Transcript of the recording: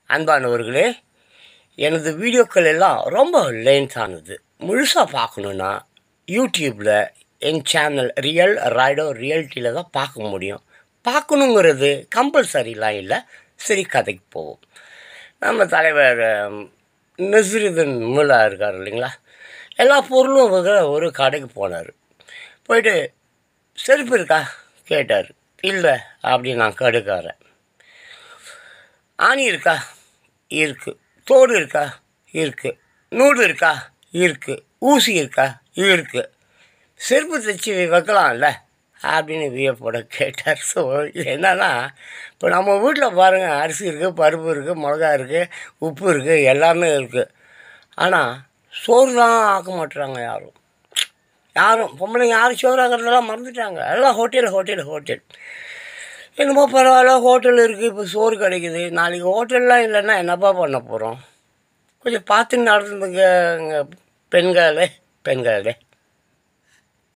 அன்பானவர்களே எனது வீடியோக்கள் எல்லாம் ரொம்ப லென்த்தானது முழுசாக பார்க்கணுன்னா யூடியூப்பில் என் சேனல் ரியல் ரைடோ ரியாலிட்டியில் தான் பார்க்க முடியும் பார்க்கணுங்கிறது கம்பல்சரிலாம் இல்லை சரி கதைக்கு போவோம் நம்ம தலைவர் அம், நஸ்ருதீன் முல்லா இருக்கார் இல்லைங்களா எல்லா பொருளும் இருக்கிற ஒரு கடைக்கு போனார் போயிட்டு செருப்பு இருக்கா கேட்டார் இல்லை அப்படின்னு நான் கடுக்காரன் ஆணி இருக்கா இருக்கு தோடு இருக்கா இருக்கு நூடு இருக்கா இருக்கு ஊசி இருக்கா இருக்கு செருப்பு தைச்சி வைக்கலாம்ல அப்படின்னு வியப்போட கேட்டார் ஸோ இது என்னன்னா இப்போ நம்ம வீட்டில் பாருங்கள் அரிசி இருக்குது பருப்பு இருக்குது மிளகா இருக்குது உப்பு இருக்குது எல்லாமே இருக்குது ஆனால் சோறு தான் ஆக்க மாட்டுறாங்க யாரும் யாரும் பொம்பளைங்க யாரும் சோறு ஆக்கிறதெல்லாம் மறந்துட்டாங்க எல்லாம் ஹோட்டல் ஹோட்டல் ஹோட்டல் என்னமோ பரவாயில்ல ஹோட்டல் இருக்குது இப்போ சோறு கிடைக்குது நாளைக்கு ஹோட்டல்லாம் இல்லைன்னா என்னப்பா பண்ண போகிறோம் கொஞ்சம் பார்த்து நடந்துங்க பெண்களே பெண்களே